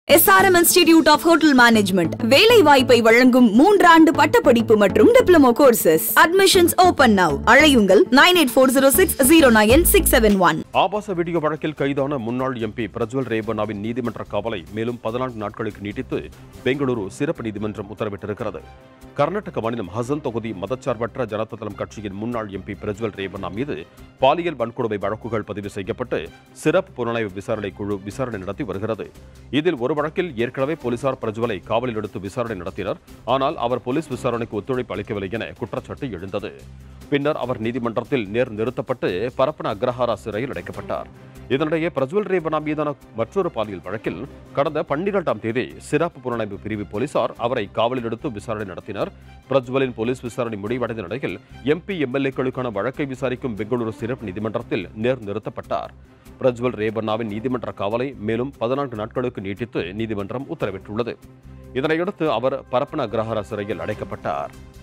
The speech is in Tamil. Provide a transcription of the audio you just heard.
SRM institute of hotel management வேலை வாய்ப்பை வழங்கும் மூன்றாண்டு பட்டப்படிப்பு மற்றும் diploma courses admissions open now அழையுங்கள் nine eight four zero six zero nine six seven one ஆபாச வீடியோ வழக்கில் கைதான முன்னாள் எம்பி பிரஜ்வல் ரேவண்ணாவின் நீதிமன்ற காவலை மேலும் பதினான்கு நாட்களுக்கு நீட்டித்து பெங்களூரு சிறப்பு நீதிமன்றம் உத்தரவிட்டிருக்கிறது கர்நாடக மாநிலம் ஹசன் தொகுதி மதச்சார்பற்ற ஜனதாதளம் கட்சியின் முன்னாள் எம்பி பிரஜ்வல் ரேவண்ணா மீது பாலியல் வன்கொடுமை வழக்குகள் பதிவு செய்யப்பட்டு சிறப்பு புலனாய்வு விசாரணை குழு விசாரணை நடத்தி வருகிறது இதில் ஒரு வழக்கில் ஏற்கனவே போலீசார் பிரஜ்வலை காவலில் எடுத்து விசாரணை நடத்தினர் ஆனால் அவர் போலீஸ் விசாரணைக்கு ஒத்துழைப்பு அளிக்கவில்லை என குற்றச்சாட்டு எழுந்தது பின்னர் அவர் நீதிமன்றத்தில் நேர் நிறுத்தப்பட்டு பரப்பன அக்ரஹாரா சிறையில் அடைக்கப்பட்டார் இதனிடையே பிரஜ்வல் ரேவனா மீதான மற்றொரு பாலியல் வழக்கில் கடந்த பன்னிரெண்டாம் தேதி சிறப்பு புலனாய்வு பிரிவு போலீசார் அவரை காவலில் எடுத்து விசாரணை நடத்தினர் பிரஜ்வலின் போலீஸ் விசாரணை முடிவடைந்த நிலையில் எம்பி எம்எல்ஏக்களுக்கான வழக்கை விசாரிக்கும் பெங்களூரு சிறப்பு நீதிமன்றத்தில் நேர் நிறுத்தப்பட்டார் பிரஜ்வல் ரேவண்ணாவின் நீதிமன்ற காவலை மேலும் பதினான்கு நாட்களுக்கு நீட்டித்து நீதிமன்றம் உத்தரவிட்டுள்ளது இதனையடுத்து அவர் பரப்பன அக்ரஹாரா சிறையில் அடைக்கப்பட்டார்